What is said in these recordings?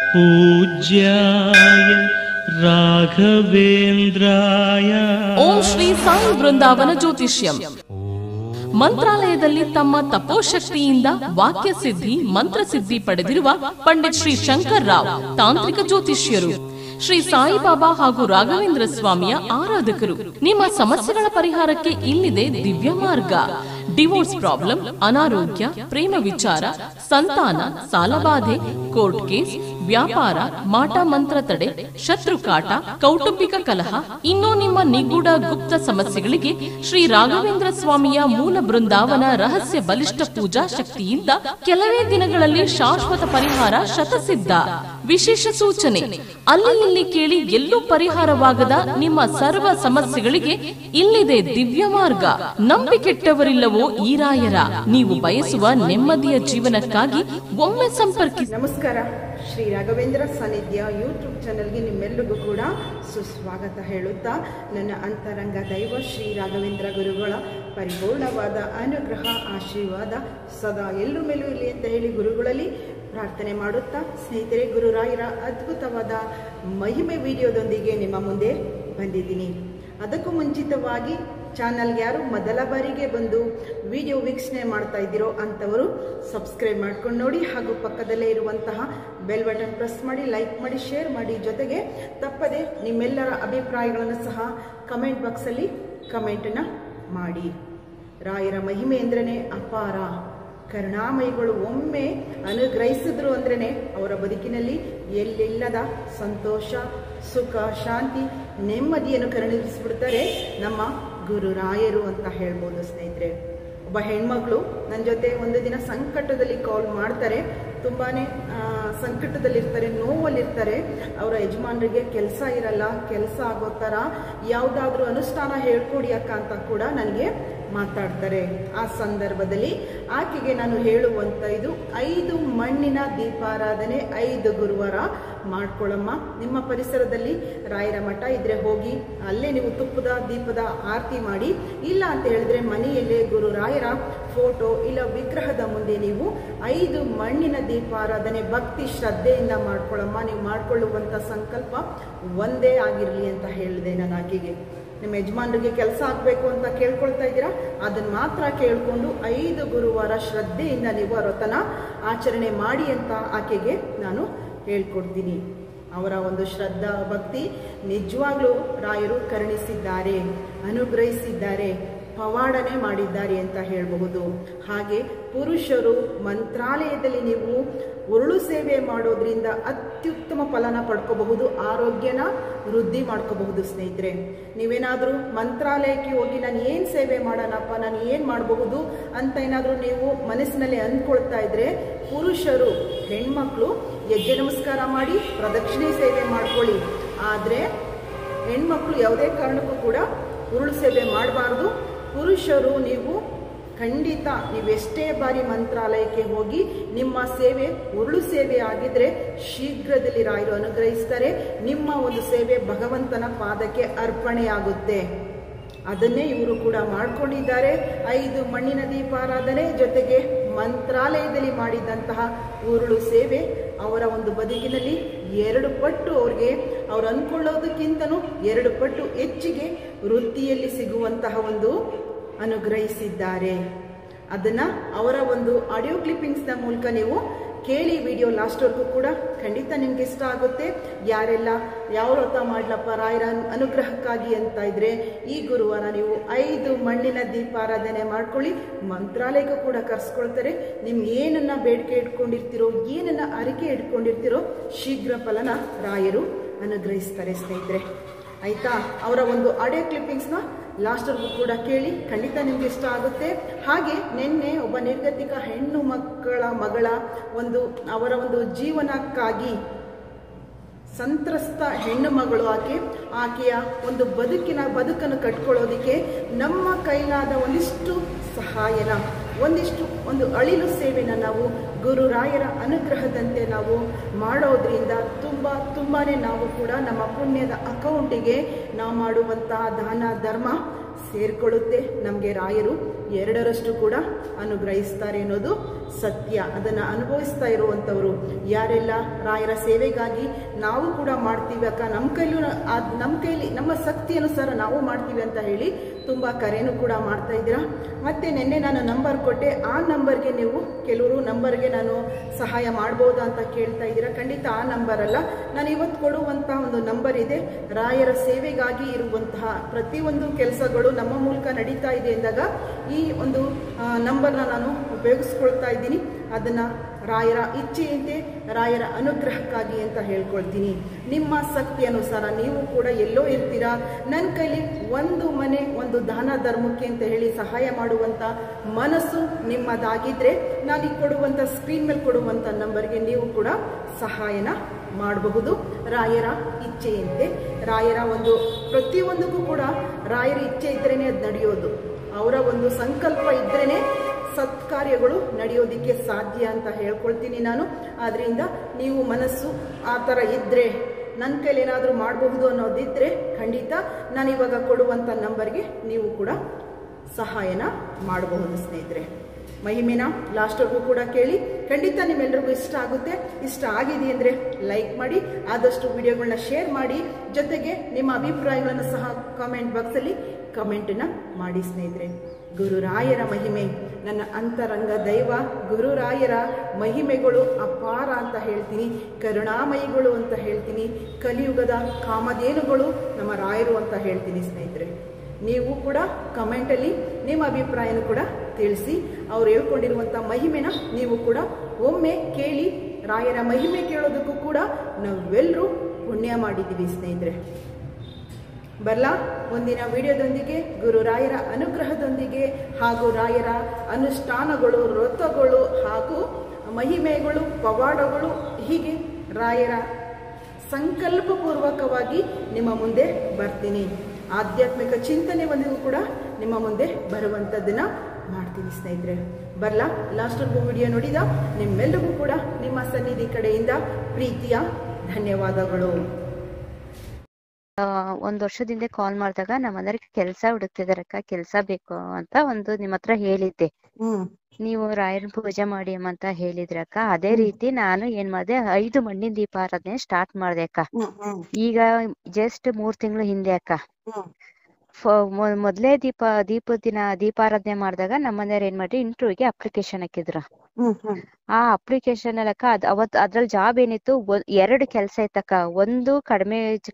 पूज्याय राघवेन्द्राय ಓಂ ಶ್ರೀ ಸಾಯಿ ಬೃಂದಾವನ ಜ್ಯೋತಿಷ್ಯಂ ಮಂತ್ರಾಲಯದಲ್ಲಿ ತಮ್ಮ ತಪೋಶಕ್ತಿಯಿಂದ ವಾಕ್ಯ ಸಿದ್ಧಿ ಮಂತ್ರಸಿದ್ಧಿ ಪಡೆದಿರುವ ಪಂಡಿತ್ ಶ್ರೀ ಶಂಕರ್ ರಾವ್ ತಾಂತ್ರಿಕ ಜ್ಯೋತಿಷ್ಯರು ಶ್ರೀ ಸಾಯಿಬಾಬಾ ಹಾಗೂ ರಾಘವೇಂದ್ರ ಸ್ವಾಮಿಯ ಆರಾಧಕರು ನಿಮ್ಮ ಸಮಸ್ಯೆಗಳ ಪರಿಹಾರಕ್ಕೆ ಇಲ್ಲಿದೆ ದಿವ್ಯ ಮಾರ್ಗ ಡಿವೋರ್ಸ್ ಪ್ರಾಬ್ಲಮ್ ಅನಾರೋಗ್ಯ ಪ್ರೇಮ ವಿಚಾರ ಸಂತಾನ ಸಾಲಬಾಧೆ ಕೋರ್ಟ್ ಕೇಸ್ ವ್ಯಾಪಾರ ಮಾಟ ಮಂತ್ರ ತಡೆ ಶತ್ರು ಕಾಟ ಕೌಟುಂಬಿಕ ಕಲಹ ಇನ್ನೂ ನಿಮ್ಮ ನಿಗೂಢ ಗುಪ್ತ ಸಮಸ್ಯೆಗಳಿಗೆ ಶ್ರೀ ರಾಘವೇಂದ್ರ ಸ್ವಾಮಿಯ ಮೂಲ ಬೃಂದಾವನ ರಹಸ್ಯ ಬಲಿಷ್ಠ ಪೂಜಾ ಶಕ್ತಿಯಿಂದ ಕೆಲವೇ ದಿನಗಳಲ್ಲಿ ಶಾಶ್ವತ ಪರಿಹಾರ ಶತಸಿದ್ಧ ವಿಶೇಷ ಸೂಚನೆ ಅಲ್ಲಿ ಇಲ್ಲಿ ಕೇಳಿ ಎಲ್ಲೂ ಪರಿಹಾರವಾಗದ ನಿಮ್ಮ ಸರ್ವ ಸಮಸ್ಯೆಗಳಿಗೆ ಇಲ್ಲಿದೆ ದಿವ್ಯ ಮಾರ್ಗ ನಂಬಿಕೆಟ್ಟವರಿಲ್ಲವೋ ಈ ರಾಯರ ನೀವು ಬಯಸುವ ನೆಮ್ಮದಿಯ ಜೀವನಕ್ಕಾಗಿ ಒಮ್ಮೆ ಸಂಪರ್ಕಿಸಿ ನಮಸ್ಕಾರ ಶ್ರೀ ರಾಘವೇಂದ್ರ ಸಾನ್ನಿಧ್ಯ ಯೂಟ್ಯೂಬ್ ಚಾನಲ್ಗೆ ನಿಮ್ಮೆಲ್ಲರಿಗೂ ಕೂಡ ಸುಸ್ವಾಗತ ಹೇಳುತ್ತಾ ನನ್ನ ಅಂತರಂಗ ದೈವ ಶ್ರೀ ರಾಘವೇಂದ್ರ ಗುರುಗಳ ಪರಿಪೂರ್ಣವಾದ ಅನುಗ್ರಹ ಆಶೀರ್ವಾದ ಸದಾ ಎಲ್ಲರ ಮೇಲೂ ಇರಲಿ ಅಂತ ಹೇಳಿ ಗುರುಗಳಲ್ಲಿ ಪ್ರಾರ್ಥನೆ ಮಾಡುತ್ತಾ ಸ್ನೇಹಿತರೆ ಗುರುರಾಯರ ಅದ್ಭುತವಾದ ಮಹಿಮೆ ವಿಡಿಯೋದೊಂದಿಗೆ ನಿಮ್ಮ ಮುಂದೆ ಬಂದಿದ್ದೀನಿ ಅದಕ್ಕೂ ಮುಂಚಿತವಾಗಿ ಚಾನಲ್ಗೆ ಯಾರು ಮೊದಲ ಬಾರಿಗೆ ಬಂದು ವಿಡಿಯೋ ವೀಕ್ಷಣೆ ಮಾಡ್ತಾ ಇದ್ದೀರೋ ಅಂಥವರು ಸಬ್ಸ್ಕ್ರೈಬ್ ಮಾಡ್ಕೊಂಡು ನೋಡಿ ಹಾಗೂ ಪಕ್ಕದಲ್ಲೇ ಇರುವಂತಹ ಬೆಲ್ ಬಟನ್ ಪ್ರೆಸ್ ಮಾಡಿ ಲೈಕ್ ಮಾಡಿ ಶೇರ್ ಮಾಡಿ ಜೊತೆಗೆ ತಪ್ಪದೆ ನಿಮ್ಮೆಲ್ಲರ ಅಭಿಪ್ರಾಯಗಳನ್ನು ಸಹ ಕಮೆಂಟ್ ಬಾಕ್ಸಲ್ಲಿ ಕಮೆಂಟನ್ನು ಮಾಡಿ ರಾಯರ ಮಹಿಮೆ ಎಂದ್ರೇ ಅಪಾರ ಕರುಣಾಮಯಿಗಳು ಒಮ್ಮೆ ಅನುಗ್ರಹಿಸಿದ್ರು ಅಂದ್ರೇ ಅವರ ಬದುಕಿನಲ್ಲಿ ಎಲ್ಲಿಲ್ಲದ ಸಂತೋಷ ಸುಖ ಶಾಂತಿ ನೆಮ್ಮದಿಯನ್ನು ಕರುಣಿಸಿಬಿಡ್ತಾರೆ ನಮ್ಮ ಗುರುರಾಯರು ಅಂತ ಹೇಳ್ಬೋದು ಸ್ನೇಹಿತರೆ ಒಬ್ಬ ಹೆಣ್ಮಗಳು ನನ್ನ ಜೊತೆ ಒಂದು ದಿನ ಸಂಕಟದಲ್ಲಿ ಕಾಲ್ ಮಾಡ್ತಾರೆ ತುಂಬಾ ಸಂಕಟದಲ್ಲಿರ್ತಾರೆ ನೋವಲ್ಲಿರ್ತಾರೆ ಅವರ ಯಜಮಾನರಿಗೆ ಕೆಲಸ ಇರಲ್ಲ ಕೆಲಸ ಆಗೋ ಥರ ಯಾವುದಾದ್ರೂ ಅನುಷ್ಠಾನ ಹೇಳ್ಕೊಡಿ ಅಕ್ಕ ಅಂತ ಕೂಡ ನನಗೆ ಮಾತಾಡ್ತಾರೆ ಆ ಸಂದರ್ಭದಲ್ಲಿ ಆಕೆಗೆ ನಾನು ಹೇಳುವಂಥ ಇದು ಐದು ಮಣ್ಣಿನ ದೀಪಾರಾಧನೆ ಐದು ಗುರುವಾರ ಮಾಡ್ಕೊಳ್ಳಮ್ಮ ನಿಮ್ಮ ಪರಿಸರದಲ್ಲಿ ರಾಯರ ಮಠ ಇದ್ರೆ ಹೋಗಿ ಅಲ್ಲೇ ನೀವು ತುಪ್ಪದ ದೀಪದ ಆರತಿ ಮಾಡಿ ಇಲ್ಲ ಅಂತ ಹೇಳಿದ್ರೆ ಮನೆಯಲ್ಲೇ ಗುರು ರಾಯರ ಫೋಟೋ ಇಲ್ಲ ವಿಗ್ರಹದ ಮುಂದೆ ನೀವು ಐದು ಮಣ್ಣಿನ ದೀಪಾರಾಧನೆ ಭಕ್ತಿ ಶ್ರದ್ಧೆಯಿಂದ ಮಾಡ್ಕೊಳ್ಳಮ್ಮ ನೀವು ಮಾಡ್ಕೊಳ್ಳುವಂಥ ಸಂಕಲ್ಪ ಒಂದೇ ಆಗಿರಲಿ ಅಂತ ಹೇಳಿದೆ ನಾನು ಆಕೆಗೆ ನಿಮ್ಮ ಯಜಮಾನರಿಗೆ ಕೆಲಸ ಆಗಬೇಕು ಅಂತ ಕೇಳ್ಕೊಳ್ತಾ ಇದ್ದೀರಾ ಅದನ್ನ ಮಾತ್ರ ಕೇಳಿಕೊಂಡು ಐದು ಗುರುವಾರ ಶ್ರದ್ಧೆಯಿಂದ ನೀವು ಆ ವ್ರತನ ಆಚರಣೆ ಮಾಡಿ ಅಂತ ಆಕೆಗೆ ನಾನು ಹೇಳ್ಕೊಡ್ತೀನಿ ಅವರ ಒಂದು ಶ್ರದ್ಧಾ ಭಕ್ತಿ ನಿಜವಾಗ್ಲೂ ರಾಯರು ಕರುಣಿಸಿದ್ದಾರೆ ಅನುಗ್ರಹಿಸಿದ್ದಾರೆ ಪವಾಡನೆ ಮಾಡಿದ್ದಾರೆ ಅಂತ ಹೇಳಬಹುದು ಹಾಗೆ ಪುರುಷರು ಮಂತ್ರಾಲಯದಲ್ಲಿ ನೀವು ಉರುಳು ಸೇವೆ ಮಾಡೋದ್ರಿಂದ ಅತ್ಯುತ್ತಮ ಫಲನ ಪಡ್ಕೋಬಹುದು ಆರೋಗ್ಯನ ವೃದ್ಧಿ ಮಾಡ್ಕೋಬಹುದು ಸ್ನೇಹಿತರೆ ನೀವೇನಾದರೂ ಮಂತ್ರಾಲಯಕ್ಕೆ ಹೋಗಿ ನಾನು ಏನು ಸೇವೆ ಮಾಡೋಣಪ್ಪ ನಾನು ಏನು ಮಾಡಬಹುದು ಅಂತ ಏನಾದರೂ ನೀವು ಮನಸ್ಸಿನಲ್ಲಿ ಅಂದ್ಕೊಳ್ತಾ ಇದ್ರೆ ಪುರುಷರು ಹೆಣ್ಮಕ್ಳು ಹೆಜ್ಜೆ ನಮಸ್ಕಾರ ಮಾಡಿ ಪ್ರದಕ್ಷಿಣೆ ಸೇವೆ ಮಾಡ್ಕೊಳ್ಳಿ ಆದರೆ ಹೆಣ್ಮಕ್ಳು ಯಾವುದೇ ಕಾರಣಕ್ಕೂ ಕೂಡ ಉರುಳು ಸೇವೆ ಮಾಡಬಾರ್ದು ಪುರುಷರು ನೀವು ಖಂಡಿತ ನೀವೆಷ್ಟೇ ಬಾರಿ ಮಂತ್ರಾಲಯಕ್ಕೆ ಹೋಗಿ ನಿಮ್ಮ ಸೇವೆ ಉರುಳು ಸೇವೆ ಆಗಿದ್ರೆ ಶೀಘ್ರದಲ್ಲಿ ರಾಯರು ಅನುಗ್ರಹಿಸ್ತಾರೆ ನಿಮ್ಮ ಒಂದು ಸೇವೆ ಭಗವಂತನ ಪಾದಕ್ಕೆ ಅರ್ಪಣೆಯಾಗುತ್ತೆ ಅದನ್ನೇ ಇವರು ಕೂಡ ಮಾಡ್ಕೊಂಡಿದ್ದಾರೆ ಐದು ಮಣ್ಣಿನ ದೀಪಾರಾಧನೆ ಜೊತೆಗೆ ಮಂತ್ರಾಲಯದಲ್ಲಿ ಮಾಡಿದಂತಹ ಉರುಳು ಸೇವೆ ಅವರ ಒಂದು ಬದುಕಿನಲ್ಲಿ ಎರಡು ಪಟ್ಟು ಅವ್ರಿಗೆ ಅವ್ರು ಅಂದ್ಕೊಳ್ಳೋದಕ್ಕಿಂತನೂ ಎರಡು ಪಟ್ಟು ಹೆಚ್ಚಿಗೆ ವೃತ್ತಿಯಲ್ಲಿ ಸಿಗುವಂತಹ ಒಂದು ಅನುಗ್ರಹಿಸಿದ್ದಾರೆ ಅದನ್ನ ಅವರ ಒಂದು ಆಡಿಯೋ ಕ್ಲಿಪ್ಪಿಂಗ್ಸ್ನ ಮೂಲಕ ನೀವು ಕೇಳಿ ವಿಡಿಯೋ ಲಾಸ್ಟ್ವರೆಗೂ ಕೂಡ ಖಂಡಿತ ನಿಮ್ಗೆ ಇಷ್ಟ ಆಗುತ್ತೆ ಯಾರೆಲ್ಲ ಯಾವ ವ್ರತ ಮಾಡ್ಲಪ್ಪ ರಾಯರ ಅನುಗ್ರಹಕ್ಕಾಗಿ ಅಂತ ಇದ್ರೆ ಈ ಗುರುವಾರ ನೀವು ಐದು ಮಣ್ಣಿನ ದೀಪಾರಾಧನೆ ಮಾಡ್ಕೊಳ್ಳಿ ಮಂತ್ರಾಲಯಕ್ಕೂ ಕೂಡ ಕರ್ಸ್ಕೊಳ್ತಾರೆ ನಿಮ್ಗೆ ಏನನ್ನ ಬೇಡಿಕೆ ಇಟ್ಕೊಂಡಿರ್ತೀರೋ ಏನನ್ನ ಅರಿಕೆ ಇಟ್ಕೊಂಡಿರ್ತೀರೋ ಶೀಘ್ರ ಫಲನ ರಾಯರು ಅನುಗ್ರಹಿಸ್ತಾರೆ ಸ್ನೇಹಿತರೆ ಆಯ್ತಾ ಅವರ ಒಂದು ಆಡಿಯೋ ಕ್ಲಿಪ್ಪಿಂಗ್ಸ್ನ ಲಾಸ್ಟ್ವರೆಗೂ ಕೂಡ ಕೇಳಿ ಖಂಡಿತ ನಿಮ್ಗೆ ಇಷ್ಟ ಆಗುತ್ತೆ ಹಾಗೆ ನಿನ್ನೆ ಒಬ್ಬ ನಿರ್ಗತಿಕ ಹೆಣ್ಣು ಮಕ್ಕಳ ಮಗಳ ಒಂದು ಅವರ ಒಂದು ಜೀವನಕ್ಕಾಗಿ ಸಂತ್ರಸ್ತ ಹೆಣ್ಣು ಮಗಳು ಆಕೆ ಆಕೆಯ ಒಂದು ಬದುಕಿನ ಬದುಕನ್ನು ಕಟ್ಕೊಳ್ಳೋದಿಕ್ಕೆ ನಮ್ಮ ಕೈಲಾದ ಒಂದಿಷ್ಟು ಸಹಾಯನ ಒಂದಿಷ್ಟು ಒಂದು ಅಳಿಲು ಸೇವೆನ ನಾವು ಗುರುರಾಯರ ಅನುಗ್ರಹದಂತೆ ನಾವು ಮಾಡೋದ್ರಿಂದ ತುಂಬ ತುಂಬಾ ನಾವು ಕೂಡ ನಮ್ಮ ಪುಣ್ಯದ ಅಕೌಂಟಿಗೆ ನಾವು ಮಾಡುವಂತಹ ದಾನ ಧರ್ಮ ಸೇರಿಕೊಳ್ಳುತ್ತೆ ನಮಗೆ ರಾಯರು ಎರಡರಷ್ಟು ಕೂಡ ಅನುಗ್ರಹಿಸ್ತಾರೆ ಅನ್ನೋದು ಸತ್ಯ ಅದನ್ನು ಅನುಭವಿಸ್ತಾ ಇರುವಂಥವರು ಯಾರೆಲ್ಲ ರಾಯರ ಸೇವೆಗಾಗಿ ನಾವು ಕೂಡ ಮಾಡ್ತೀವಿ ಅಕ್ಕ ನಮ್ಮ ಕೈಲೂ ನಮ್ಮ ಕೈಲಿ ನಮ್ಮ ಶಕ್ತಿ ಅನುಸಾರ ನಾವು ಮಾಡ್ತೀವಿ ಅಂತ ಹೇಳಿ ತುಂಬ ಕರೆನೂ ಕೂಡ ಮಾಡ್ತಾ ಇದ್ದೀರಾ ಮತ್ತೆ ನಿನ್ನೆ ನಾನು ನಂಬರ್ ಕೊಟ್ಟೆ ಆ ನಂಬರ್ಗೆ ನೀವು ಕೆಲವರು ನಂಬರ್ಗೆ ನಾನು ಸಹಾಯ ಮಾಡ್ಬೋದಾ ಅಂತ ಕೇಳ್ತಾ ಇದ್ದೀರಾ ಖಂಡಿತ ಆ ನಂಬರ್ ಅಲ್ಲ ನಾನು ಇವತ್ತು ಕೊಡುವಂತಹ ಒಂದು ನಂಬರ್ ಇದೆ ರಾಯರ ಸೇವೆಗಾಗಿ ಇರುವಂತಹ ಪ್ರತಿಯೊಂದು ಕೆಲಸಗಳು ನಮ್ಮ ಮೂಲಕ ನಡೀತಾ ಇದೆ ಎಂದಾಗ ಈ ಒಂದು ನಂಬರ್ನ ನಾನು ಉಪಯೋಗಿಸ್ಕೊಳ್ತಾ ಇದ್ದೀನಿ ಅದನ್ನು ರಾಯರ ಇಚ್ಛೆಯಂತೆ ರಾಯರ ಅನುಗ್ರಹಕ್ಕಾಗಿ ಅಂತ ಹೇಳ್ಕೊಳ್ತೀನಿ ನಿಮ್ಮ ಶಕ್ತಿ ಅನುಸಾರ ನೀವು ಕೂಡ ಎಲ್ಲೋ ಇರ್ತೀರಾ ನನ್ನ ಕೈಲಿ ಒಂದು ಮನೆ ಒಂದು ದಾನ ಧರ್ಮಕ್ಕೆ ಅಂತ ಹೇಳಿ ಸಹಾಯ ಮಾಡುವಂಥ ಮನಸ್ಸು ನಿಮ್ಮದಾಗಿದ್ದರೆ ನಾನು ಈ ಕೊಡುವಂಥ ಸ್ಕ್ರೀನ್ ಮೇಲೆ ಕೊಡುವಂಥ ನಂಬರ್ಗೆ ನೀವು ಕೂಡ ಸಹಾಯನ ಮಾಡಬಹುದು ರಾಯರ ಇಚ್ಛೆಯಂತೆ ರಾಯರ ಒಂದು ಪ್ರತಿಯೊಂದಕ್ಕೂ ಕೂಡ ರಾಯರ ಇಚ್ಛೆ ಇದ್ರೇ ಅದು ನಡೆಯೋದು ಅವರ ಒಂದು ಸಂಕಲ್ಪ ಇದ್ರೇ ಸತ್ಕಾರ್ಯಗಳು ನಡೆಯೋದಕ್ಕೆ ಸಾಧ್ಯ ಅಂತ ಹೇಳ್ಕೊಳ್ತೀನಿ ನಾನು ಆದ್ರಿಂದ ನೀವು ಮನಸ್ಸು ಆ ಥರ ಇದ್ದರೆ ನನ್ನ ಕೈಲಿ ಏನಾದರೂ ಮಾಡಬಹುದು ಅನ್ನೋದಿದ್ದರೆ ಖಂಡಿತ ನಾನು ಇವಾಗ ಕೊಡುವಂಥ ನಂಬರ್ಗೆ ನೀವು ಕೂಡ ಸಹಾಯನ ಮಾಡಬಹುದು ಸ್ನೇಹಿತರೆ ಮಹಿಮೆನ ಲಾಸ್ಟ್ವರೆಗೂ ಕೂಡ ಕೇಳಿ ಖಂಡಿತ ನಿಮ್ಮೆಲ್ರಿಗೂ ಇಷ್ಟ ಆಗುತ್ತೆ ಇಷ್ಟ ಆಗಿದೆ ಅಂದರೆ ಲೈಕ್ ಮಾಡಿ ಆದಷ್ಟು ವಿಡಿಯೋಗಳನ್ನ ಶೇರ್ ಮಾಡಿ ಜೊತೆಗೆ ನಿಮ್ಮ ಅಭಿಪ್ರಾಯಗಳನ್ನು ಸಹ ಕಾಮೆಂಟ್ ಬಾಕ್ಸಲ್ಲಿ ಕಮೆಂಟನ್ನು ಮಾಡಿ ಸ್ನೇಹಿತರೆ ಗುರುರಾಯರ ಮಹಿಮೆ ನನ್ನ ಅಂತರಂಗ ದೈವ ಗುರುರಾಯರ ಮಹಿಮೆಗಳು ಅಪಾರ ಅಂತ ಹೇಳ್ತೀನಿ ಕರುಣಾಮಯಿಗಳು ಅಂತ ಹೇಳ್ತೀನಿ ಕಲಿಯುಗದ ಕಾಮಧೇನುಗಳು ನಮ್ಮ ರಾಯರು ಅಂತ ಹೇಳ್ತೀನಿ ಸ್ನೇಹಿತರೆ ನೀವು ಕೂಡ ಕಮೆಂಟಲ್ಲಿ ನಿಮ್ಮ ಅಭಿಪ್ರಾಯನೂ ಕೂಡ ತಿಳಿಸಿ ಅವ್ರು ಹೇಳ್ಕೊಂಡಿರುವಂಥ ಮಹಿಮೆನ ನೀವು ಕೂಡ ಒಮ್ಮೆ ಕೇಳಿ ರಾಯರ ಮಹಿಮೆ ಕೇಳೋದಕ್ಕೂ ಕೂಡ ನಾವೆಲ್ಲರೂ ಪುಣ್ಯ ಮಾಡಿದ್ದೀವಿ ಸ್ನೇಹಿತರೆ ಬರಲಾ ಮುಂದಿನ ವಿಡಿಯೋದೊಂದಿಗೆ ಗುರು ರಾಯರ ಅನುಗ್ರಹದೊಂದಿಗೆ ಹಾಗೂ ರಾಯರ ಅನುಷ್ಠಾನಗಳು ವ್ರತಗಳು ಹಾಗೂ ಮಹಿಮೆಗಳು ಪವಾಡಗಳು ಹೀಗೆ ರಾಯರ ಸಂಕಲ್ಪಪೂರ್ವಕವಾಗಿ ನಿಮ್ಮ ಮುಂದೆ ಬರ್ತೀನಿ ಆಧ್ಯಾತ್ಮಿಕ ಚಿಂತನೆ ಒಂದಿಗೂ ಕೂಡ ನಿಮ್ಮ ಮುಂದೆ ಬರುವಂಥದ್ದನ್ನ ಮಾಡ್ತೀನಿ ಸ್ನೇಹಿತರೆ ಬರಲಾ ಲಾಸ್ಟ್ವರೆಗೂ ವಿಡಿಯೋ ನೋಡಿದ ನಿಮ್ಮೆಲ್ಲರಿಗೂ ಕೂಡ ನಿಮ್ಮ ಸನ್ನಿಧಿ ಕಡೆಯಿಂದ ಪ್ರೀತಿಯ ಧನ್ಯವಾದಗಳು ಆ, ಒಂದ್ ವರ್ಷದಿಂದ ಕಾಲ್ ಮಾಡಿದಾಗ ನಮ್ಮ ಮನೆಯವ್ರಿಗೆ ಕೆಲ್ಸ ಹುಡುಕ್ತಿದಾರಕ್ಕ ಕೆಲ್ಸ ಬೇಕು ಅಂತ ಒಂದು ನಿಮ್ ಹತ್ರ ಹೇಳಿದ್ದೆ ಹ್ಮ್ ನೀವು ರಾಯರ ಪೂಜೆ ಮಾಡಿ ಅಮ್ಮ ಅಂತ ಹೇಳಿದ್ರಕ್ಕ ಅದೇ ಹ್ಮ್. ರೀತಿ ನಾನು ಏನ್ ಮಾಡ್ದೆ ಐದು ಮಣ್ಣಿನ ದೀಪಾರಾಧನೆ ಸ್ಟಾರ್ಟ್ ಮಾಡ್ದೆ ಅಕ್ಕ ಹ್ಮ್ ಹ್ಮ್ ಈಗ ಜಸ್ಟ್ ಮೂರ್ ತಿಂಗಳು ಹಿಂದೆ ಅಕ್ಕ ಹ್ಮ್ ಫ- ಮೊ- ಮೊದ್ಲೇ ದೀಪ ದೀಪದ ದಿನ ದೀಪಾರಾಧನೆ ಮಾಡಿದಾಗ ನಮ್ಮ ಮನೆಯವ್ರು ಏನ್ ಮಾಡ್ರಿ ಇಂಟರ್ವ್ಯೂಗೆ ಅಪ್ಲಿಕೇಶನ್ ಹಾಕಿದ್ರು ಹ್ಮ್ ಹ್ಮ್ ಆ ಅಪ್ಲಿಕೇಶನ್ ಅಲ್ಲಕ್ಕ ಅದ್ ಅವತ್ ಅದ್ರಲ್ಲಿ ಜಾಬ್ ಏನಿತ್ತು ಒ- ಎರಡು ಕೆಲ್ಸ ಇತ್ತಕ್ಕ ಒಂದು ಕಡಿಮೆ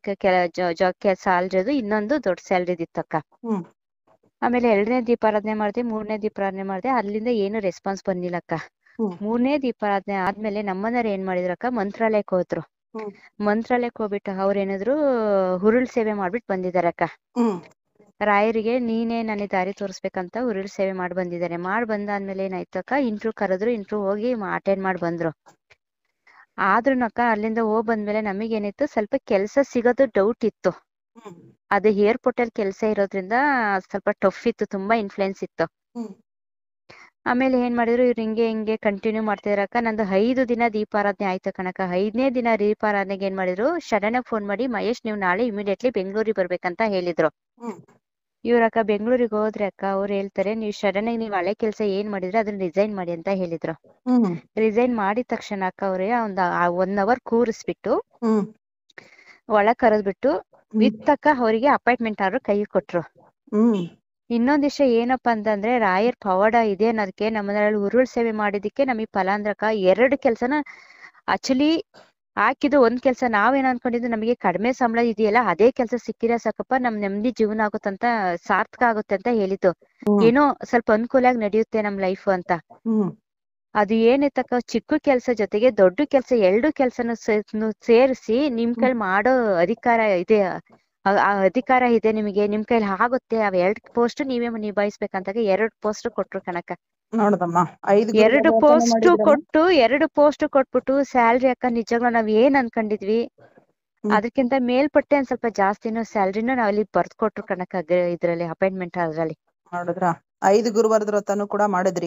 ಸ್ಯಾಲ್ರಿ ಅದು ಇನ್ನೊಂದು ದೊಡ್ಡ ಸ್ಯಾಲ್ರಿ ಇತ್ತಕ್ಕ ಹ್ಮ್ ಆಮೇಲೆ ಎರಡನೇ ದೀಪಾರಾಧನೆ ಮಾಡ್ದೆ ಮೂರನೇ ದೀಪಾರಾಧನೆ ಮಾಡ್ದೆ ಅಲ್ಲಿಂದ ಏನು ರೆಸ್ಪಾನ್ಸ್ ಬಂದಿಲ್ಲಕ್ಕ ಹ್ಮ್. ಮೂರನೇ ದೀಪಾರಾಧನೆ ಆದ್ಮೇಲೆ ನಮ್ಮನೆಯವ್ರು ಏನ್ ಮಾಡಿದ್ರಕ್ಕ ಮಂತ್ರಾಲಯಕ್ಕೆ ಹೋದ್ರು ಹ್ಮ್. ಮಂತ್ರಾಲಯಕ್ಕೆ ಹೋಗ್ಬಿಟ್ಟು ಅವ್ರ ಏನಾದ್ರು ಹುರುಳ್ ಸೇವೆ ಮಾಡ್ಬಿಟ್ಟು ಬಂದಿದಾರಕ್ಕ ಹ್ಮ್ ರಾಯರಿಗೆ ನೀನೇ ನನಗೆ ದಾರಿ ತೋರಿಸ್ಬೇಕಂತ ಉರುಳು ಸೇವೆ ಮಾಡಿ ಬಂದಿದ್ದಾರೆ ಮಾಡಿ ಬಂದಾದ್ಮೇಲೆ ಏನಾಯ್ತಕ್ಕ ಇಂಟ್ರ್ಯೂ ಕರೆದ್ರು ಇಂಟ್ರ್ಯೂ ಹೋಗಿ ಅಟೆಂಡ್ ಮಾಡಿ ಬಂದ್ರು ಆದ್ರೂನಕ್ಕ ಅಲ್ಲಿಂದ ಹೋಗ್ ಬಂದ್ಮೇಲೆ ನಮಗೇನಿತ್ತು ಸ್ವಲ್ಪ ಕೆಲ್ಸ ಸಿಗೋದು ಡೌಟ್ ಇತ್ತು ಹ್ಮ್ ಅದು ಏರ್ಪೋರ್ಟ್ ಅಲ್ಲಿ ಕೆಲಸ ಇರೋದ್ರಿಂದ ಸ್ವಲ್ಪ ಟಫ್ ಇತ್ತು ತುಂಬಾ ಇನ್ಫ್ಲುಯೆನ್ಸ್ ಇತ್ತು ಹ್ಮ್. ಆಮೇಲೆ ಏನ್ ಮಾಡಿದ್ರು ಇವ್ರು ಹಿಂಗೆ ಹಿಂಗೆ ಕಂಟಿನ್ಯೂ ಮಾಡ್ತಿದ್ರಕ್ಕ ನಂದು ಐದು ದಿನ ದೀಪಾರಾಧನೆ ಆಯ್ತು ಕಣಕ್ಕ ಐದನೇ ದಿನ ದೀಪಾರಾಧನೆಗೆ ಏನ್ ಮಾಡಿದ್ರು ಸಡನ್ ಆಗಿ ಫೋನ್ ಮಾಡಿ ಮಹೇಶ್ ನೀವು ನಾಳೆ ಇಮಿಡಿಯೇಟ್ಲಿ ಬೆಂಗಳೂರಿಗೆ ಬರ್ಬೇಕಂತ ಹೇಳಿದ್ರು ಹ್ಮ್. ಇವ್ರಕ್ಕ ಬೆಂಗಳೂರಿಗೆ ಹೋದ್ರೆ ಅಕ್ಕ ಅವ್ರು ಹೇಳ್ತಾರೆ ನೀವು ಸಡನ್ ಆಗಿ ನೀವು ಹಳೆ ಕೆಲಸ ಏನ್ ಮಾಡಿದ್ರೆ ಅದನ್ನ ರಿಸೈನ್ ಮಾಡಿ ಅಂತ ಹೇಳಿದ್ರು ಹ್ಮ್ ರಿಸೈನ್ ಮಾಡಿದ ತಕ್ಷಣ ಅಕ್ಕ ಅವ್ರೆ ಒಂದ್ ಒನ್ ಅವರ್ ಕೂರಿಸ್ಬಿಟ್ಟು ಹ್ಮ್ ಒಳಗ್ ಕರೆದ್ಬಿಟ್ಟು ವಿತ್ ಅಕ್ಕ ಅವರಿಗೆ ಅಪಾಯಿಂಟ್ಮೆಂಟ್ ಆರ್ಡರ್ ಕೈ ಕೊಟ್ರು ಹ್ಮ್ ಇನ್ನೊಂದ್ ವಿಷಯ ಏನಪ್ಪಾ ಅಂತಂದ್ರೆ ರಾಯರ್ ಪವಾಡ ಇದೆ ಅನ್ನೋದಕ್ಕೆ ನಮ್ಮದ್ರಲ್ಲಿ ಉರುಳ್ ಸೇವೆ ಮಾಡಿದಕ್ಕೆ ನಮಗ್ ಫಲ ಅಂದ್ರಕ್ಕ ಎರಡು ಕೆಲ್ಸನ ಆಕ್ಚುಲಿ ಹಾಕಿದ್ದು ಒಂದ್ ಕೆಲ್ಸ ನಾವೇನ್ ಅನ್ಕೊಂಡಿದ್ದು ನಮಗೆ ಕಡಿಮೆ ಸಂಬಳ ಇದೆಯಲ್ಲ ಅದೇ ಕೆಲ್ಸ ಸಿಕ್ಕಿದ್ರೆ ಸಾಕಪ್ಪ ನಮ್ ನೆಮ್ಮದಿ ಜೀವನ ಆಗುತ್ತಂತ ಸಾರ್ಥಕ ಆಗುತ್ತೆ ಅಂತ ಹೇಳಿದ್ದು ಹ್ಮ್. ಏನೋ ಸ್ವಲ್ಪ ಅನುಕೂಲಾಗಿ ನಡೆಯುತ್ತೆ ನಮ್ ಲೈಫ್ ಅಂತ ಹ್ಮ್ ಅದು ಏನಿತ್ತಕ್ಕ ಚಿಕ್ಕ ಕೆಲ್ಸ ಜೊತೆಗೆ ದೊಡ್ಡ ಕೆಲ್ಸ ಎರಡು ಕೆಲ್ಸನ ಸೇರಿಸಿ ನಿಮ್ ಕೈಲಿ ಮಾಡೋ ಅಧಿಕಾರ ಇದೆ ಆ- ಆ ಅಧಿಕಾರ ಇದೆ ನಿಮಗೆ ನಿಮ್ ಕೈಲಿ ಆಗುತ್ತೆ ಅವ್ ಎರಡ್ ಪೋಸ್ಟ್ ನೀವೇ ನಿಭಾಯಿಸ್ಬೇಕಂತಾಗ ಎರಡ್ ಪೋಸ್ಟ್ ಕೊಟ್ರು ಕಣಕ್ಕ ನೋಡದಮ್ಮ ಐದು ಎರಡು ಪೋಸ್ಟ್ ಕೊಟ್ಟು ಎರಡು ಪೋಸ್ಟ್ ಕೊಟ್ಬಿಟ್ಟು ಸ್ಯಾಲ್ರಿ ಅಕ್ಕ ನಿಜವಾಗ್ಲೂ ನಾವ್ ಏನ್ ಅನ್ಕೊಂಡಿದ್ವಿ ಹ್ಮ್. ಅದಕ್ಕಿಂತ ಮೇಲ್ಪಟ್ಟೆ ಒಂದ್ ಸ್ವಲ್ಪ ಜಾಸ್ತಿನೂ ಸ್ಯಾಲ್ರಿನೂ ನಾವ್ ಅಲ್ಲಿ ಬರ್ದ್ ಕೊಟ್ರು ಕಣಕ್ಕ ಗ- ಇದ್ರಲ್ಲಿ ಅಪಾಯಿಂಟ್ಮೆಂಟ್ ಅದ್ರಲ್ಲಿ ನೋಡಿದ್ರ ಐದು ಗುರುವಾರದ ವ್ರತನು ಕೂಡ ಮಾಡಿದ್ರಿ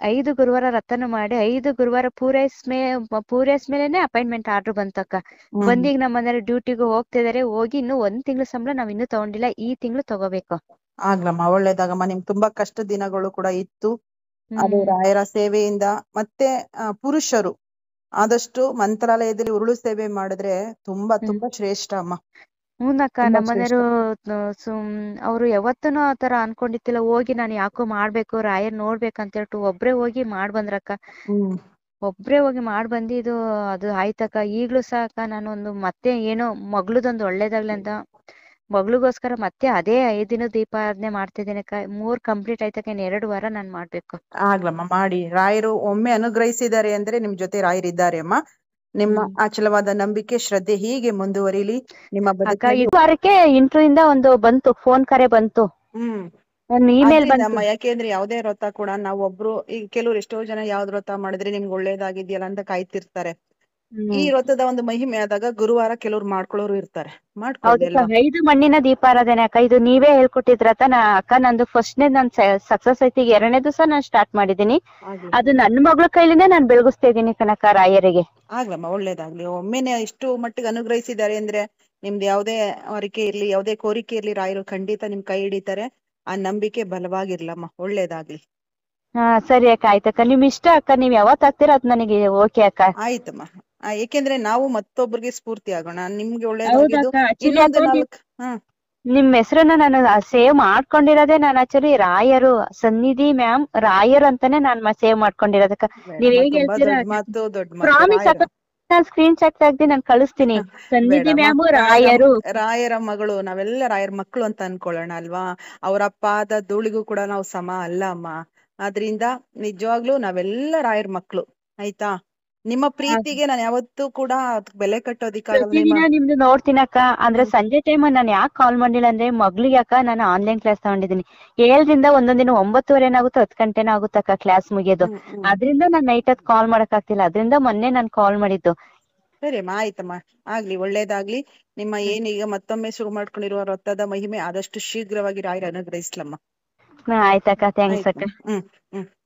ಐದು ಗುರುವಾರ ರಥನ ಮಾಡಿ ಐದು ಗುರುವಾರ ಪೂರೈಸ್ಮೇ ಪೂರೈಸ್ಮೇಲೆನೆ ಅಪಾಯಿಂಟ್ಮೆಂಟ್ ಆರ್ಡರ್ ಬಂತಕ್ಕ ಹ್ಮ್. ಬಂದೀಗ ನಮ್ಮ ಮನೆಯವ್ರು ಡ್ಯೂಟಿಗೆ ಹೋಗ್ತಿದಾರೆ ಹೋಗಿ ಇನ್ನು ಒಂದ್ ತಿಂಗಳು ಸಂಬಳ ನಾವ್ ಇನ್ನೂ ತಗೊಂಡಿಲ್ಲ ಈ ತಿಂಗಳು ತಗೋಬೇಕು ಆಗ್ಲಮ್ಮ ಒಳ್ಳೇದಾಗಮ್ಮ ನಿಮ್ ತುಂಬಾ ಕಷ್ಟ ದಿನಗಳು ಕೂಡ ಇತ್ತು ಅದು ಹ್ಮ್. ರಾಯರ ಸೇವೆಯಿಂದ ಮತ್ತೆ ಆ, ಪುರುಷರು ಆದಷ್ಟು ಮಂತ್ರಾಲಯದಲ್ಲಿ ಉರುಳು ಸೇವೆ ಮಾಡಿದ್ರೆ ತುಂಬಾ ಹ್ಮ್. ತುಂಬಾ ಶ್ರೇಷ್ಠ ಅಮ್ಮ ಹೂನಕ್ಕ ತುಂಬಾ ನಮ್ಮ ಮನೆಯವರು ಸುಮ್ ಅವ್ರು ಯಾವತ್ತೂನು ಆತರ ಅನ್ಕೊಂಡಿದ್ದಿಲ್ಲ ಹೋಗಿ ನಾನು ಯಾಕೋ ಮಾಡ್ಬೇಕು ರಾಯರ್ ನೋಡ್ಬೇಕಂತ ಹೇಳ್ಬಿಟ್ಟು ಒಬ್ರೇ ಹೋಗಿ ಮಾಡ್ ಬಂದ್ರಕ್ಕ ಹ್ಮ್ ಒಬ್ರೇ ಹೋಗಿ ಮಾಡ್ ಬಂದಿದ್ದು ಅದು ಆಯ್ತಕ್ಕ ಈಗ್ಲೂ ಸಹ ಅಕ್ಕ ನಾನು ಒಂದು ಮತ್ತೆ ಏನೋ ಮಗ್ಳದೊಂದು ಒಳ್ಳೇದಾಗ್ಲಿ ಅಂತ ಮಗಳಿಗೋಸ್ಕರ ಮತ್ತೆ ಅದೇ ಐದ್ ದಿನ ದೀಪಾರಾಧನೆ ಮಾಡ್ತಿದ್ದೀನಿ ಅಕ್ಕ ಮೂರ್ ಕಂಪ್ಲೀಟ್ ಆಯ್ತಕ್ಕ ಇನ್ ಎರಡು ವಾರ ನಾನ್ ಮಾಡ್ಬೇಕು ಆಗ್ಲಮ್ಮ ಮಾಡಿ ರಾಯರು ಒಮ್ಮೆ ಅನುಗ್ರಹಿಸಿದ್ದಾರೆ ಅಂದ್ರೆ ನಿಮ್ ಜೊತೆ ರಾಯರಿದ್ದಾರೆ ಅಮ್ಮ ನಿಮ್ಮ ಹ್ಮ್. ಅಚಲವಾದ ನಂಬಿಕೆ ಶ್ರದ್ಧೆ ಹೀಗೆ ಮುಂದುವರಿಲಿ ನಿಮ್ಮ ಅಕ್ಕ ಬದುಕಿನಲ್ಲಿ ಇದು ವಾರಕ್ಕೆ ಇಂಟ್ರೂ ಇಂದ ಒಂದು ಬಂತು ಫೋನ್ ಕರೆ ಬಂತು ಹ್ಮ್ ಒಂದು ಇಮೇಲ್ ಅದ್ರಿಂದ ಬಂತು ಅಮ್ಮ ಯಾಕೆಂದ್ರೆ ಯಾವ್ದೇ ವ್ರತ ಕೂಡ ನಾವು ಒಬ್ರು ಈಗ ಕೆಲವ್ರು ಎಷ್ಟೋ ಜನ ಯಾವ್ದ್ ವ್ರತ ಮಾಡಿದ್ರೆ ನಿಮ್ಗೆ ಒಳ್ಳೇದಾಗಿದ್ಯಲ್ಲ ಅಂತ ಕಾಯ್ತಿರ್ತಾರೆ ಹ್ಮ್. ಈ ವ್ರತದ ಒಂದು ಮಹಿಮೆ ಆದಾಗ ಗುರುವಾರ ಕೆಲವ್ರು ಮಾಡ್ಕೊಳ್ಳೋರು ಇರ್ತಾರೆ ಮಾಡ್ಕೊಳ್ಳಿ ಹೌದು ಅಲ್ವಾ ಅಕ್ಕ, ಐದು ಮಣ್ಣಿನ ದೀಪಾರಾಧನೆ ಅಕ್ಕ ಇದು ನೀವೇ ಹೇಳ್ಕೊಟ್ಟಿದ್ರತ್ತ ನಾ ಅಕ್ಕ ನಂದು ಫಸ್ಟ್ನೇ ನಾನ್ ಸಕ್ಸಸ್ ಐತಿ ಈಗ ಎರಡನೇ ದಿವಸ ನಾನ್ ಸ್ಟಾರ್ಟ್ ಮಾಡಿದೀನಿ ಆಗ್ಲಿ ಅದು ನನ್ನ ಮಗಳ ಕೈಲಿಂದ ನಾನ್ ಬೆಳಗಿಸ್ತಾ ಇದೀನಿ ಕನಕ ರಾಯರಿಗೆ ಆಗ್ಲಮ್ಮ ಒಳ್ಳೇದಾಗ್ಲಿ ಒಮ್ಮೆನೆ ಇಷ್ಟು ಮಟ್ಟಿಗೆ ಅನುಗ್ರಹಿಸಿದ್ದಾರೆ ಅಂದ್ರೆ ನಿಮ್ದು ಯಾವ್ದೇ ಅರಿಕೆ ಇರ್ಲಿ ಯಾವ್ದೇ ಕೋರಿಕೆ ಇರ್ಲಿ ರಾಯರು ಖಂಡಿತ ನಿಮ್ ಕೈ ಹಿಡಿತಾರೆ ಆ ನಂಬಿಕೆ ಬಲವಾಗಿರ್ಲಮ್ಮ ಒಳ್ಳೇದಾಗ್ಲಿ ಹಾ ಸರಿ ಅಕ್ಕ ಆಯ್ತಕ್ಕ ನಿಮ್ ಇಷ್ಟ ಅಕ್ಕ ನೀವ್ ಯಾವತ್ ಆಗ್ತೀರಾ ಅದ್ ನನಗೆ ಓಕೆ ಅಕ್ಕ ಆಯ್ತಮ್ಮ ಆ, ಏಕೆಂದ್ರೆ ನಾವು ಮತ್ತೊಬ್ಬರಿಗೆ ಸ್ಫೂರ್ತಿ ಆಗೋಣ ನಿಮ್ಗೆ ಒಳ್ಳೇದಾಗಿದ್ದು ಹೌದಕ್ಕ actually ಇನ್ನೊಂದು ಅಕ್ಕ ನಿಮ್- ನಾಲ್ಕು ಹ್ಮ್ ನಿಮ್ ಹೆಸರನ್ನ ನಾನು ಸೇವ್ ಮಾಡ್ಕೊಂಡಿರೋದೇ ನಾನು ಆಕ್ಚುಲಿ ರಾಯರು ಸನ್ನಿಧಿ ಮ್ಯಾಮ್ ರಾಯರ್ ಅಂತಾನೆ ನಾನ್ ಸೇವ್ ಮಾಡ್ಕೊಂಡಿರೋದಕ್ಕ ನೀವ್ ಬೇಡಮ್ಮ, ಹೇಗ್ ತುಂಬಾ ಹೇಳ್ತೀರಾ ದೊಡ್ಡ ಮಾತು ದೊಡ್ಡ ಮಾತು ಪ್ರಾಮಿಸ್ ರಾಯರ ಅಕ್ಕ ನಾನ್ ಸ್ಕ್ರೀನ್ ಶಾಟ್ ತೆಗ್ದು ನಾನು ಕಳಿಸ್ತೀನಿ ಸನ್ನಿಧಿ ಬೇಡಮ್ಮ. ಮ್ಯಾಮು ರಾಯರ- ರಾಯರು ರಾಯರ ಮಗಳು ನಾವೆಲ್ಲ ರಾಯರ ಮಕ್ಕಳು ಅಂತ ಅನ್ಕೊಳ್ಳೋಣ ಅಲ್ವಾ ಅವರ ಪಾದ ಧೂಳಿಗೂ ಕೂಡ ನಾವು ಸಮ ಅಲ್ಲ ಅಮ್ಮ ಆದ್ರಿಂದ ನಿಜವಾಗ್ಲೂ ನಾವೆಲ್ಲ ರಾಯರ ಮಕ್ಕಳು ಆಯ್ತಾ ನಿಮ್ಮ ಪ್ರೀತಿಗೆ ನಾನು ಯಾವತ್ತೂ ಕೂಡ ಅದ್ಕ್ ಬೆಲೆ ಕಟ್ಟೋದಿಕ್ಕಾಗಲ್ಲ ನಿಮ್ಮ ಪ್ರತಿದಿನ ನಿಮ್ದು ನೋಡ್ತೀನಕ್ಕ ಅಂದ್ರೆ ಸಂಜೆ ಟೈಮ್ ನಾನು ಯಾಕೆ ಕಾಲ್ ಮಾಡಿಲ್ಲ ಅಂದ್ರೆ ಮಗ್ಳಿಗೆ ಅಕ್ಕ ನಾನು ಆನ್ಲೈನ್ ಕ್ಲಾಸ್ ತಗೊಂಡಿದ್ದೀನಿ ಏಳರಿಂದ ಒಂದೊಂದ್ ದಿನ ಒಂಬತ್ತುವರೆ ಏನಾಗುತ್ತೆ ಹತ್ತು ಗಂಟೆನ ಆಗುತ್ತಕ್ಕ ಕ್ಲಾಸ್ ಮುಗಿಯೋದು ಹ್ಮ್, ಹ್ಮ್. ಅದ್ರಿಂದ ನಾನ್ ನೈಟ್ ಹೊತ್ತು ಕಾಲ್ ಮಾಡಕ್ ಆಗ್ತಿಲ್ಲ ಅದ್ರಿಂದ ಮೊನ್ನೆ ನಾನ್ ಕಾಲ್ ಮಾಡಿದ್ದು ಸರಿ ಅಮ್ಮ ಆಯ್ತಮ್ಮ ಆಗ್ಲಿ ಒಳ್ಳೇದಾಗ್ಲಿ ನಿಮ್ಮ ಏನ್ ಈಗ ಮತ್ತೊಮ್ಮೆ ಶುರು ಮಾಡ್ಕೊಂಡಿರುವ ವ್ರತದ ಮಹಿಮೆ ಆದಷ್ಟು ಶೀಘ್ರವಾಗಿ ರಾಯರ ಅನುಗ್ರಹಿಸ್ಲಮ್ಮ ಹಾ, ಆಯ್ತಕ್ಕ ಥ್ಯಾಂಕ್ಸ್ ಆಯ್ತಮ್ಮ ಅಕ್ಕ ಹ್ಮ್ ಹ್ಮ್